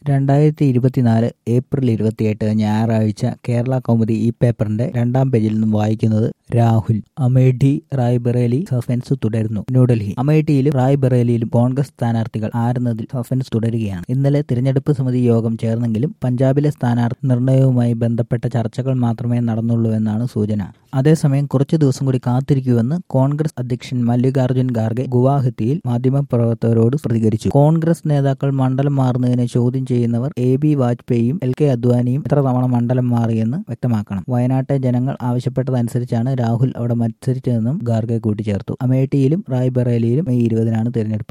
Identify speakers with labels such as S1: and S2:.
S1: രണ്ടായിരത്തി ഇരുപത്തിനാല് ഏപ്രിൽ ഇരുപത്തിയെട്ട് ഞായറാഴ്ച കേരള കൗമുദി ഈ പേപ്പറിന്റെ രണ്ടാം പേജിൽ നിന്നും വായിക്കുന്നത് രാഹുൽ അമേഠി റായ്ബറേലി സസ്പെൻസ് തുടരുന്നു ന്യൂഡൽഹി അമേഠിയിലും റായ്ബറേലിയിലും കോൺഗ്രസ് സ്ഥാനാർത്ഥികൾ ആരുന്നതിൽ സസ്പെൻസ് തുടരുകയാണ് ഇന്നലെ തിരഞ്ഞെടുപ്പ് സമിതി യോഗം ചേർന്നെങ്കിലും പഞ്ചാബിലെ സ്ഥാനാർത്ഥി നിർണയവുമായി ബന്ധപ്പെട്ട ചർച്ചകൾ മാത്രമേ നടന്നുള്ളൂവെന്നാണ് സൂചന അതേസമയം കുറച്ചു ദിവസം കൂടി കാത്തിരിക്കുമെന്ന് കോൺഗ്രസ് അധ്യക്ഷൻ മല്ലികാർജ്ജുൻ ഖാർഗെ ഗുവാഹത്തിയിൽ മാധ്യമപ്രവർത്തകരോട് പ്രതികരിച്ചു കോൺഗ്രസ് നേതാക്കൾ മണ്ഡലം മാറുന്നതിനെ ചോദ്യം ചെയ്യുന്നവർ എ ബി വാജ്പേയിയും എൽ കെ അദ്വാനിയും എത്ര തവണ മണ്ഡലം മാറിയെന്ന് വ്യക്തമാക്കണം വയനാട്ടെ ജനങ്ങൾ ആവശ്യപ്പെട്ടതനുസരിച്ചാണ് രാഹുൽ അവിടെ മത്സരിച്ചതെന്നും ഖാർഗെ കൂട്ടിച്ചേർത്തു അമേഠിയിലും റായ്ബറേലിയിലും മെയ് ഇരുപതിനാണ് തിരഞ്ഞെടുപ്പ്